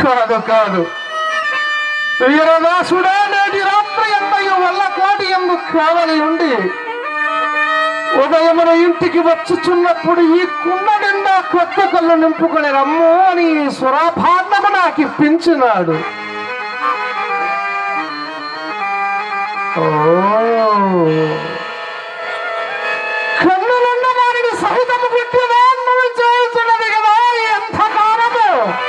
కాదు కాదు వీరదాసుడే నేటి రాత్రి ఎంతయు వల్ల కోటి ఎందు కావలి ఉండి ఉదయమున ఇంటికి వచ్చుచున్నప్పుడు ఈ కుండ నిండా కొత్త కళ్ళు నింపుకొని రమ్ము అని ఈ సురాభాండము నాకు ఇప్పించినాడు ఓ కన్ను నిండా వారిని సహితము పెట్టి వాన్నము చేయుచున్నది కదా ఎంత కాలము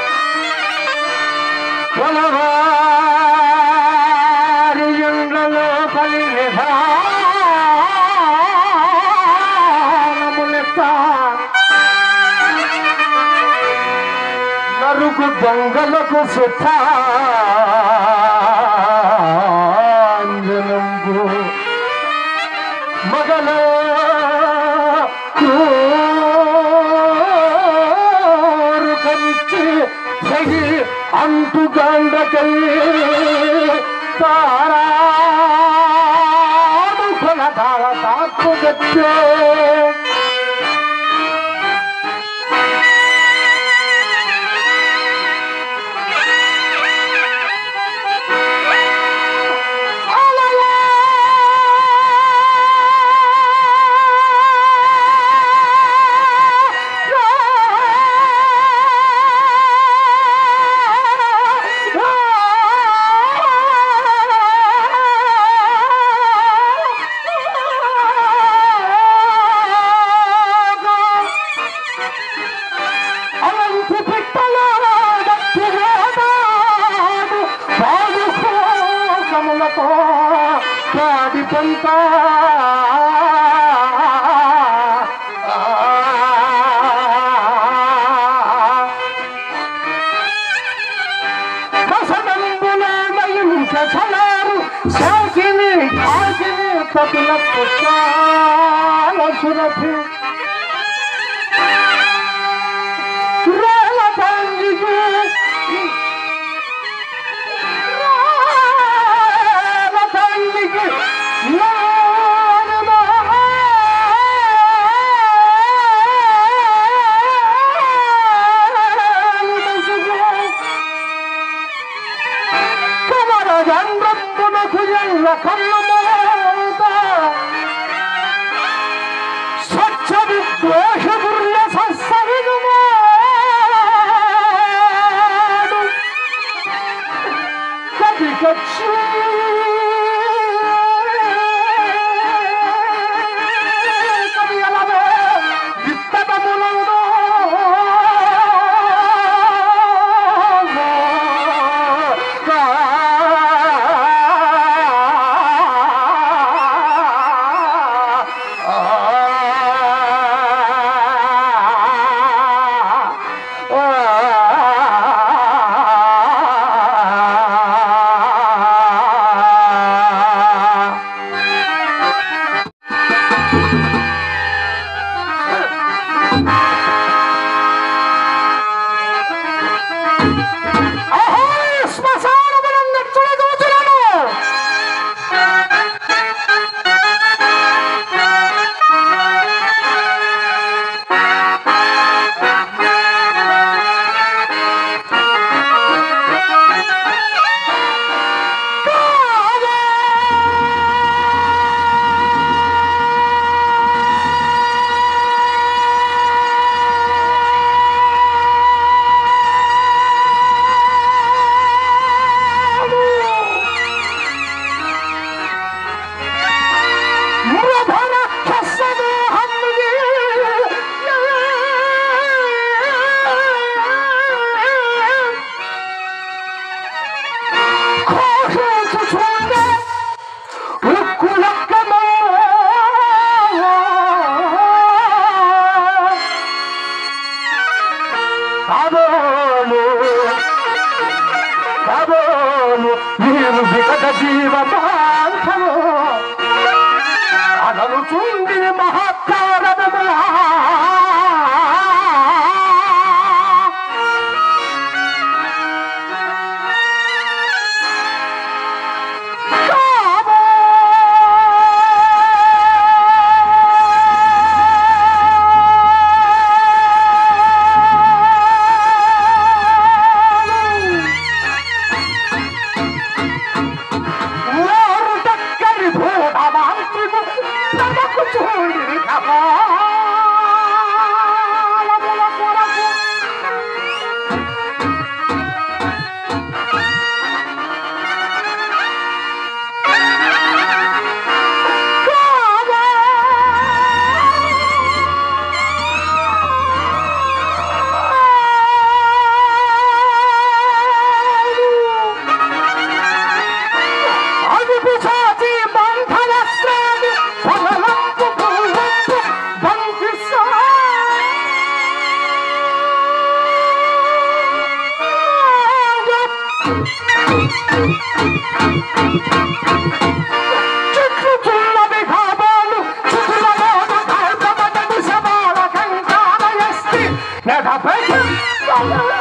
వలవారి ఎండ్లలో పలి నిధానములెత్త నరుగు దొంగలకు సుఖాంజనంబు మగల కోరుకనిచ్చి సగి అంటుగండకై తారాడు కొనదాల తాకుగచ్చే అలంటి పిట్టలో దప్పివేదాడు బాగుకోకములతో పాడి పంట కసడంబులమయించలారు సాగిని కాగిని తపిల పుష్పాల సురభి స్వచ్ఛ విద్వేష దుర్య సత్సవినుమాడు కవి కక్షి కవి అలవే విత్తటములవునో శ్మశానమునందు చూడదోచులను మృధర కసదోహముగి కోషించుచుండ ఉక్కులక్కమో కాబోలు కాబోలు వీరు వికట జీవమాంసము అదలుచుండి మహత్కారములా కాబోలు చుట్లు చుల్లవి కాబోలు చుట్టులలోను కల్పమటని సమాల కంకారయస్తి నడపై